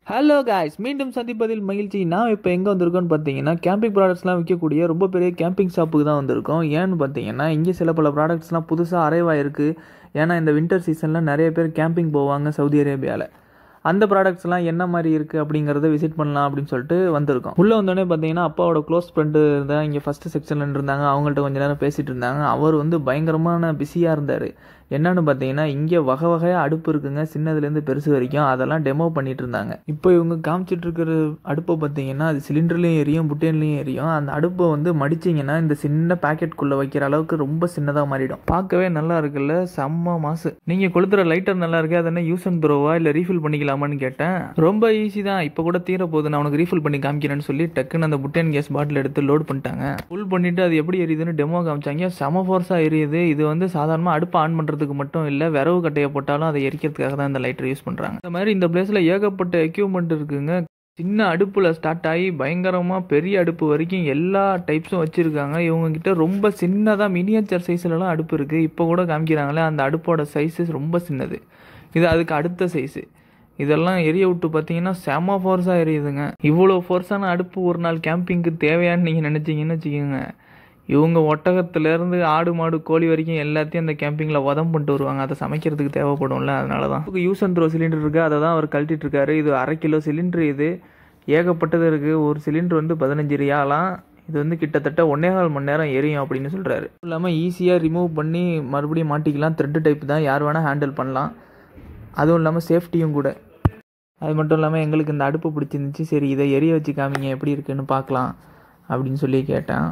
hello guys மீண்டும் சந்திப்பதில் மகிழ்ச்சி நான் இப்போ எங்கே வந்திருக்கோன்னு பார்த்தீங்கன்னா கேம்பிங் ப்ராடக்ட்ஸ்லாம் விற்கக்கூடிய ரொம்ப பெரிய கேம்பிங் ஷாப்புக்கு தான் வந்திருக்கோம் ஏன்னு பார்த்தீங்கன்னா இங்கே சில பல ப்ராடக்ட்ஸ்லாம் புதுசாக அரைவாயிருக்கு ஏன்னா இந்த வின்டர் சீசனில் நிறைய பேர் கேம்பிங் போவாங்க சவுதி அரேபியாவில் அந்த ப்ராடக்ட்ஸ்லாம் என்ன மாதிரி இருக்குது அப்படிங்கிறத விசிட் பண்ணலாம் அப்படின்னு சொல்லிட்டு வந்திருக்கோம் உள்ளே வந்தோடனே பார்த்தீங்கன்னா அப்பாவோட க்ளோஸ் ஃப்ரெண்டு தான் இங்கே ஃபஸ்ட்டு செக்ஷனில் இருந்தாங்க அவங்கள்ட்ட கொஞ்ச நேரம் பேசிகிட்டு இருந்தாங்க அவர் வந்து பயங்கரமான பிஸியாக இருந்தார் என்னன்னு பார்த்தீங்கன்னா இங்கே வகை வகையாக அடுப்பு இருக்குங்க சின்னதுலேருந்து பெருசு வரைக்கும் அதெல்லாம் டெமோ பண்ணிட்டு இருந்தாங்க இப்போ இவங்க காமிச்சிட்டு இருக்கிற அடுப்பை பார்த்தீங்கன்னா அது சிலிண்டர்லேயும் எரியும் புட்டேன்லேயும் எரியும் அந்த அடுப்பை வந்து மடிச்சிங்கன்னா இந்த சின்ன பேக்கெட்குள்ளே வைக்கிற அளவுக்கு ரொம்ப சின்னதாக மாறிடும் பார்க்கவே நல்லா இருக்குல்ல செம்ம மாசு நீங்கள் கொளுத்துற லைட்டர் நல்லா இருக்கு அது என்ன யூஸ் அண்ட் த்ரோவா இல்லை ரீஃபில் பண்ணிக்கலாமான்னு கேட்டேன் ரொம்ப ஈஸி தான் இப்போ கூட தீர போகுது நான் உனக்கு ரீஃபில் பண்ணி காமிக்கிறேன்னு சொல்லி டக்குன்னு அந்த புட்டேன் கேஸ் பாட்டில் எடுத்து லோட் பண்ணிட்டாங்க ஃபுல் பண்ணிட்டு அது எப்படி எரியுதுன்னு டெமோ காமிச்சாங்க செம ஃபோர்ஸாக எரியுது இது வந்து சாதாரணமாக அடுப்பை ஆன் பண்ணுறதுக்கு மட்டும் இல்லை விறகு கட்டையை போட்டாலும் அதை எரிக்கிறதுக்காக தான் இந்த லைட்டர் யூஸ் பண்ணுறாங்க இந்த மாதிரி இந்த பிளேஸில் ஏகப்பட்ட எக்யூப்மெண்ட் இருக்குங்க சின்ன அடுப்பில் ஸ்டார்ட் ஆகி பயங்கரமாக பெரிய அடுப்பு வரைக்கும் எல்லா டைப்ஸும் வச்சுருக்காங்க இவங்ககிட்ட ரொம்ப சின்னதாக மினியேச்சர் சைஸ்லலாம் அடுப்பு இருக்குது இப்போ கூட காமிக்கிறாங்களே அந்த அடுப்போட சைஸஸ் ரொம்ப சின்னது இது அதுக்கு அடுத்த சைஸு இதெல்லாம் எரிய விட்டு பார்த்தீங்கன்னா செம ஃபோர்ஸாக எரியுதுங்க இவ்வளோ ஃபோர்ஸான அடுப்பு ஒரு நாள் கேம்பிங்க்கு தேவையான்னு நீங்கள் நினச்சிங்கன்னு வச்சுக்கோங்க இவங்க ஒட்டகத்துலேருந்து ஆடு மாடு கோழி வரைக்கும் எல்லாத்தையும் அந்த கேம்பிங்கில் உதம் பண்ணிட்டு வருவாங்க அதை சமைக்கிறதுக்கு தேவைப்படும்ல அதனால தான் யூஸ் அண்ட் த்ரோ சிலிண்டர் இருக்குது அதை தான் அவர் கழட்டிட்டு இருக்காரு இது அரை கிலோ சிலிண்டர் இது ஏகப்பட்டது இருக்குது ஒரு சிலிண்டர் வந்து பதினஞ்சு ரியாலாம் இது வந்து கிட்டத்தட்ட ஒன்னே கால் மணி நேரம் எரியும் அப்படின்னு சொல்கிறாரு இல்லாமல் ஈஸியாக ரிமூவ் பண்ணி மறுபடியும் மாட்டிக்கலாம் த்ரெட்டு டைப் தான் யார் வேணால் ஹேண்டில் பண்ணலாம் அதுவும் இல்லாமல் சேஃப்டியும் கூட அது மட்டும் இல்லாமல் எங்களுக்கு இந்த அடுப்பு பிடிச்சிருந்துச்சு சரி இதை எரிய வச்சு காமிங்க எப்படி இருக்குன்னு பார்க்கலாம் அப்படின்னு சொல்லி கேட்டேன்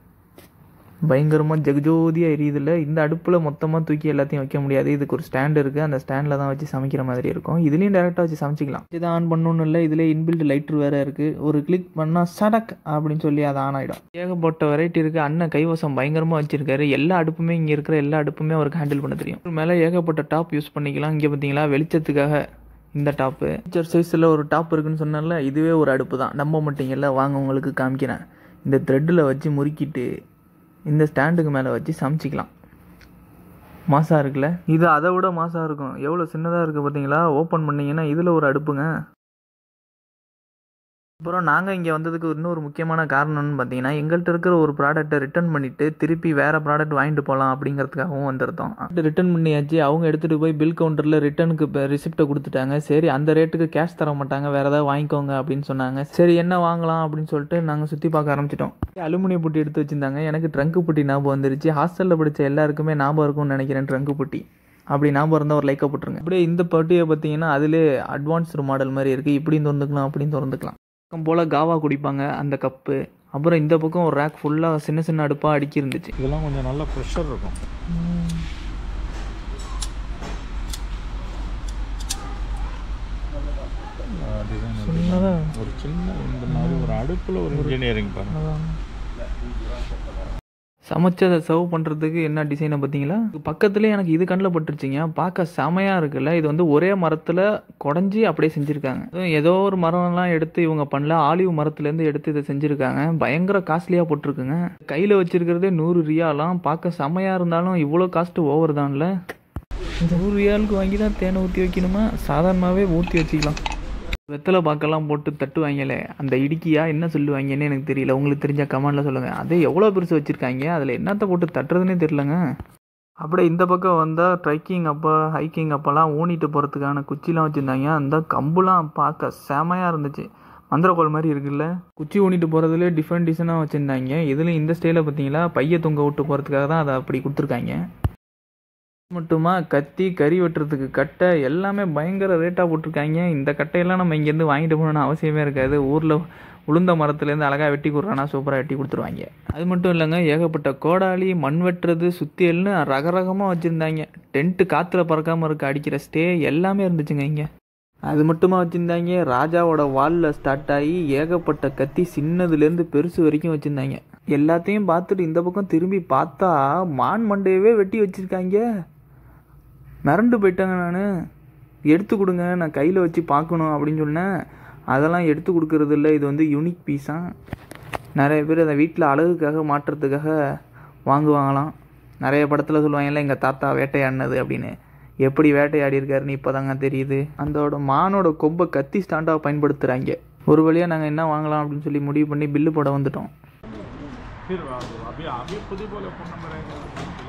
பயங்கரமாக ஜெகஜோதியாக எரியுதில்ல இந்த அடுப்பில் மொத்தமாக தூக்கி எல்லாத்தையும் வைக்க முடியாது இதுக்கு ஒரு ஸ்டாண்ட் இருக்குது அந்த ஸ்டாண்டில் தான் வச்சு சமைக்கிற மாதிரி இருக்கும் இதுலேயும் டேரெக்டாக வச்சு சமைச்சிக்கலாம் இதை ஆன் பண்ணணும் இல்லை இதில் இன்பில்ட் லைட்ரு வேறு இருக்குது ஒரு கிளிக் பண்ணால் சடக் அப்படின்னு சொல்லி அது ஆன் ஆகிடும் ஏகப்பட்ட வெரைட்டி இருக்குது அண்ணன் கைவசம் பயங்கரமாக வச்சுருக்காரு எல்லா அடுப்புமே இங்கே இருக்கிற எல்லா அடுப்புமே அவருக்கு ஹேண்டில் பண்ண தெரியும் மேலே ஏகப்பட்ட டாப் யூஸ் பண்ணிக்கலாம் இங்கே பார்த்தீங்களா வெளிச்சத்துக்காக இந்த டாப்பு பிக்சர் சைஸில் ஒரு டாப் இருக்குன்னு சொன்னால இதுவே ஒரு அடுப்பு தான் நம்ப மாட்டீங்கல்ல வாங்க உங்களுக்கு காமிக்கிறேன் இந்த த்ரெட்டில் வச்சு முறுக்கிட்டு இந்த ஸ்டாண்டுக்கு மேலே வச்சு சமைச்சிக்கலாம் மாசாக இருக்குல்ல இது அதை விட மாசாக இருக்கும் எவ்வளோ சின்னதாக இருக்குது பார்த்தீங்களா ஓப்பன் பண்ணிங்கன்னா இதில் ஒரு அடுப்புங்க அப்புறம் நாங்கள் இங்கே வந்ததுக்கு இன்னொரு முக்கியமான காரணம்னு பார்த்தீங்கன்னா எங்கள்கிட்ட இருக்கிற ஒரு ப்ராடக்ட்டை ரிட்டர்ன் பண்ணிவிட்டு திருப்பி வேறு ப்ராடக்ட் வாங்கிட்டு போகலாம் அப்படிங்கிறதுக்காகவும் வந்திருந்தோம் ரிட்டர்ன் பண்ணியாச்சு அவங்க எடுத்துகிட்டு போய் பில் கவுண்டரில் ரிட்டர்னுக்கு இப்போ ரிசிப்டை கொடுத்துட்டாங்க சரி அந்த ரேட்டுக்கு கேஷ் தர மாட்டாங்க வேறு ஏதாவது வாங்கிக்கோங்க அப்படின்னு சொன்னாங்க சரி என்ன வாங்கலாம் அப்படின்னு சொல்லிட்டு நாங்கள் சுற்றி பார்க்க ஆரம்பிச்சிட்டோம் அலுமினியம் புட்டி எடுத்து வச்சுருந்தாங்க எனக்கு ட்ரங்கு புட்டி ஞாபகம் வந்துருச்சு ஹாஸ்டலில் படித்த எல்லாருக்குமே ஞாபகம் இருக்கும்னு நினைக்கிறேன் ட்ரங்கு புட்டி அப்படி ஞாபகம் இருந்தால் ஒரு லைக்கை போட்டுருங்க அப்படியே இந்த பட்டியை பார்த்தீங்கன்னா அதிலே அட்வான்ஸ்டு மாடல் மாதிரி இருக்குது இப்படியும் திறந்துக்கலாம் அப்படியும் திறந்துக்கலாம் பக்கம் போல் காவா குடிப்பாங்க அந்த கப்பு அப்புறம் இந்த பக்கம் ஒரு ரேக் ஃபுல்லாக சின்ன சின்ன அடுப்பாக அடுக்கி இருந்துச்சு இதெல்லாம் கொஞ்சம் நல்ல ப்ரெஷர் இருக்கும் டிசைன் சின்னதாக ஒரு சின்ன இந்த மாதிரி ஒரு அடுப்பில் ஒரு இன்ஜினியரிங் பாருங்க சமைச்சதை சர்வ் பண்ணுறதுக்கு என்ன டிசைனை பார்த்தீங்களா பக்கத்துலேயே எனக்கு இது கண்ணில் பட்டுருச்சிங்க பார்க்க செமையாக இருக்குல்ல இது வந்து ஒரே மரத்தில் குடஞ்சி அப்படியே செஞ்சுருக்காங்க அதுவும் ஏதோ ஒரு மரம்லாம் எடுத்து இவங்க பண்ணல ஆலிவ் மரத்துலேருந்து எடுத்து இதை செஞ்சுருக்காங்க பயங்கர காஸ்ட்லியாக போட்டிருக்குங்க கையில் வச்சிருக்கிறதே நூறு ரியாலாம் பார்க்க செமையாக இருந்தாலும் இவ்வளோ காஸ்ட்டு ஓவர் தான்ல இந்த நூறு ரியாலுக்கு வாங்கி தான் தேனை ஊற்றி வைக்கணுமா சாதாரணமாகவே ஊற்றி வச்சுக்கலாம் வெத்தலை பாக்கெல்லாம் போட்டு தட்டுவாங்களே அந்த இடுக்கியா என்ன சொல்லுவாங்கன்னு எனக்கு தெரியல உங்களுக்கு தெரிஞ்ச கமெண்ட்ல சொல்லுங்க அதே எவ்வளோ பெருசு வச்சிருக்காங்க அதில் என்னத்தை போட்டு தட்டுறதுனே தெரியலங்க அப்படியே இந்த பக்கம் வந்தால் ட்ரைக்கிங் அப்போ ஹைக்கிங் அப்போல்லாம் ஊனிட்டு போகிறதுக்கான குச்சிலாம் வச்சுருந்தாங்க அந்த கம்புலாம் பார்க்க செமையாக இருந்துச்சு மந்திரக்கோள் மாதிரி இருக்குல்ல குச்சி ஊனிட்டு போகிறதுல டிஃப்ரெண்ட் டிசைனாக வச்சுருந்தாங்க இதுலேயும் இந்த ஸ்டைலில் பார்த்தீங்களா பைய தொங்க விட்டு போகிறதுக்காக தான் அதை அப்படி கொடுத்துருக்காங்க மட்டுமா கத்தி கறி வெட்டுறதுக்கு கட்டை எல்லாமே பயங்கர ரேட்டாக போட்டிருக்காங்க இந்த கட்டையெல்லாம் நம்ம இங்கேருந்து வாங்கிட்டு போகணும்னு அவசியமே இருக்காது ஊரில் உளுந்த மரத்துலேருந்து அழகாக வெட்டி கொடுறானா சூப்பராக வெட்டி கொடுத்துருவாங்க அது மட்டும் இல்லைங்க ஏகப்பட்ட கோடாலி மண் வெட்டுறது சுத்தியல்னு ரகரகமாக வச்சுருந்தாங்க டென்ட்டு காற்றுல பறக்காமல் இருக்க அடிக்கிற ஸ்டே எல்லாமே இருந்துச்சுங்க இங்கே அது மட்டுமா வச்சுருந்தாங்க ராஜாவோட வாலில் ஸ்டார்ட் ஆகி ஏகப்பட்ட கத்தி சின்னதுலேருந்து பெருசு வரைக்கும் வச்சுருந்தாங்க எல்லாத்தையும் பார்த்துட்டு இந்த பக்கம் திரும்பி பார்த்தா மான் மண்டையவே வெட்டி வச்சுருக்காங்க மிரண்டு போயிட்டேங்க நான் எடுத்து கொடுங்க நான் கையில் வச்சு பார்க்கணும் அப்படின்னு சொன்னேன் அதெல்லாம் எடுத்து கொடுக்கறது இல்லை இது வந்து யூனிக் பீஸாக நிறைய பேர் அதை வீட்டில் அழகுக்காக மாற்றுறதுக்காக வாங்குவாங்களாம் நிறைய படத்தில் சொல்லுவாங்கல்ல எங்கள் தாத்தா வேட்டையாடினது அப்படின்னு எப்படி வேட்டையாடி இருக்காருன்னு இப்போதாங்க தெரியுது அந்தோட மானோட கொம்பை கத்தி ஸ்டாண்டாக பயன்படுத்துகிறாங்க ஒரு வழியாக நாங்கள் என்ன வாங்கலாம் அப்படின்னு சொல்லி முடிவு பண்ணி பில்லு போட வந்துட்டோம் फिर अभी अभी खुद ही बोले फोन नंबर आएगा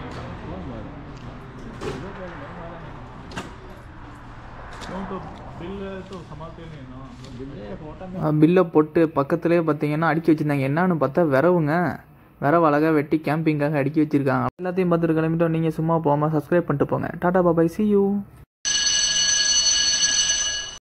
क्यों तो बिल तो संभालते नहीं ना பில்லை போட்டு பக்கத்துலேயே பார்த்தீங்கன்னா அடுக்கி வச்சுருந்தாங்க என்னன்னு பார்த்தா விரவுங்க விரவு அழகாக வெட்டி கேம்பிங்காக அடுக்கி வச்சுருக்காங்க எல்லாத்தையும் பார்த்துட்டு கிளம்பிட்டோம் நீங்கள் சும்மா போகாமல் சப்ஸ்கிரைப் பண்ணிட்டு போங்க டாடா பாபாய் சி யூ